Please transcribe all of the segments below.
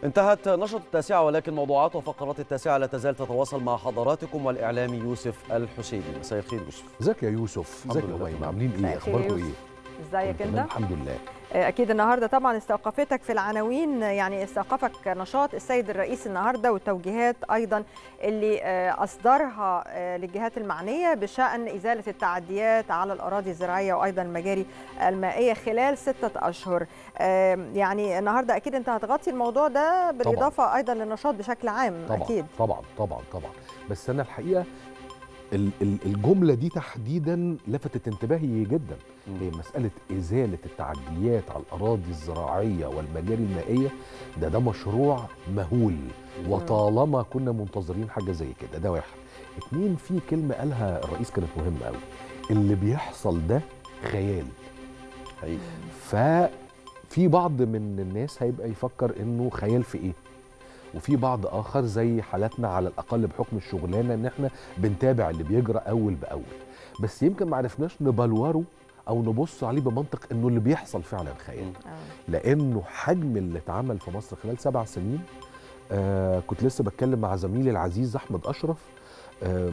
انتهت نشرة التاسعة ولكن موضوعات وفقرات التاسعة لا تزال تتواصل مع حضراتكم والإعلامي يوسف الحسيني مساء الخير يوسف ازيك يا يوسف ازيك يا لله أميمة تمام. عاملين مساء ايه الخير اخباركم يوسف. ايه ازيك تمام، انت الحمد لله اكيد النهارده طبعا استوقفتك في العناوين يعني استوقفك نشاط السيد الرئيس النهارده والتوجيهات ايضا اللي آه، اصدرها آه، للجهات المعنيه بشان ازاله التعديات على الاراضي الزراعيه وايضا المجاري المائيه خلال سته اشهر آه، يعني النهارده اكيد انت هتغطي الموضوع ده بالاضافه ايضا للنشاط بشكل عام طبعا اكيد طبعا طبعا طبعا بس انا الحقيقه ال- ال- الجمله دي تحديدا لفتت انتباهي جدا هي مساله ازاله التعديات على الاراضي الزراعيه والمجاري المائيه ده ده مشروع مهول وطالما كنا منتظرين حاجه زي كده ده واحد اتنين في كلمه قالها الرئيس كانت مهمه قوي اللي بيحصل ده خيال حقيقي ففي بعض من الناس هيبقى يفكر انه خيال في ايه وفي بعض اخر زي حالاتنا على الاقل بحكم الشغلانه ان احنا بنتابع اللي بيجرى اول باول بس يمكن ما عرفناش نبلوره او نبص عليه بمنطق انه اللي بيحصل فعلا خيال آه. لانه حجم اللي اتعمل في مصر خلال سبع سنين آه كنت لسه بتكلم مع زميلي العزيز احمد اشرف آه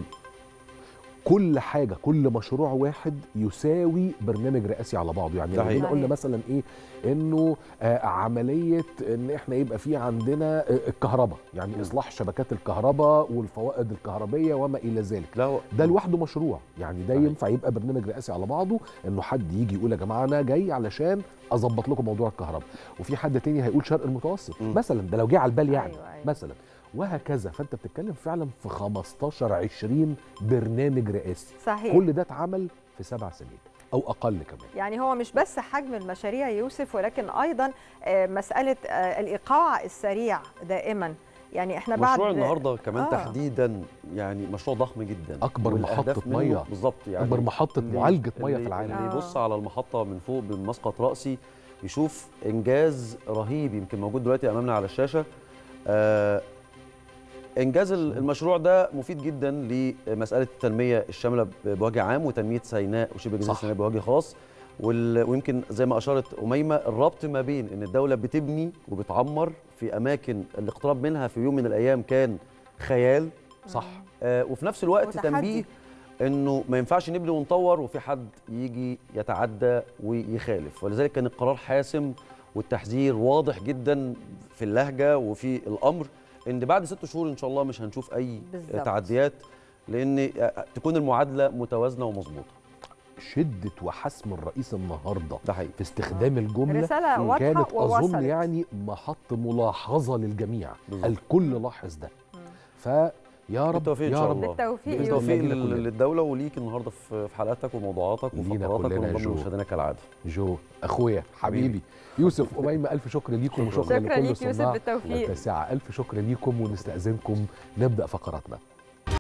كل حاجه كل مشروع واحد يساوي برنامج رئاسي على بعضه يعني ده لو حقيقي. جينا قلنا صحيح. مثلا ايه انه آه عمليه ان احنا يبقى في عندنا آه الكهرباء يعني م. اصلاح شبكات الكهرباء والفوائد الكهربيه وما الى ذلك لا هو ده لوحده مشروع يعني ده صحيح. ينفع يبقى برنامج رئاسي على بعضه انه حد يجي يقول يا جماعه انا جاي علشان اظبط لكم موضوع الكهرباء وفي حد تاني هيقول شرق المتوسط مم. مثلا ده لو جه على البال يعني أيوة، أيوة. مثلا وهكذا فانت بتتكلم فعلا في 15 20 برنامج رئاسي صحيح كل ده اتعمل في سبع سنين او اقل كمان يعني هو مش بس حجم المشاريع يا يوسف ولكن ايضا آه، مساله آه، الايقاع السريع دائما يعني احنا بعد مشروع النهارده كمان آه. تحديدا يعني مشروع ضخم جدا أكبر والأهداف محطة منه مية. بالظبط يعني اكبر محطه اللي- معالجه ميه اللي- في العالم اللي آه. يبص على المحطه من فوق بمسقط راسي يشوف انجاز رهيب يمكن موجود دلوقتي امامنا على الشاشه آه انجاز ال- المشروع ده مفيد جدا لمساله التنميه الشامله ب- بوجه عام وتنميه سيناء وشبه جزيره صح. سيناء بوجه خاص وال- ويمكن زي ما اشارت اميمه الربط ما بين ان الدوله بتبني وبتعمر في اماكن الاقتراب منها في يوم من الايام كان خيال صح آه، وفي نفس الوقت وتحدي. تنبيه انه ما ينفعش نبني ونطور وفي حد يجي يتعدى ويخالف ولذلك كان القرار حاسم والتحذير واضح جدا في اللهجه وفي الامر ان بعد ست شهور ان شاء الله مش هنشوف اي بالظبط. تعديات لان آه، تكون المعادله متوازنه ومظبوطه شده وحسم الرئيس النهارده ده حقيقي في استخدام الجمله رساله واضحه كانت اظن ووصلت. يعني محط ملاحظه للجميع بالظبط. الكل لاحظ ده مم. فيا رب بالتوفيق إن يا شاء رب الله. بالتوفيق بإذن يوسف. بالتوفيق لينا لل- كلنا. للدوله وليك النهارده في في حلقاتك وموضوعاتك لينا وفقراتك كلنا يا ونضم جو. لمشاهدينا كالعاده جو اخويا حبيبي يوسف اميمه الف شكر ليكم شكراً. وشكرا شكرا لكل ليك يوسف صناع بالتوفيق التاسعه الف شكر ليكم ونستاذنكم نبدا فقراتنا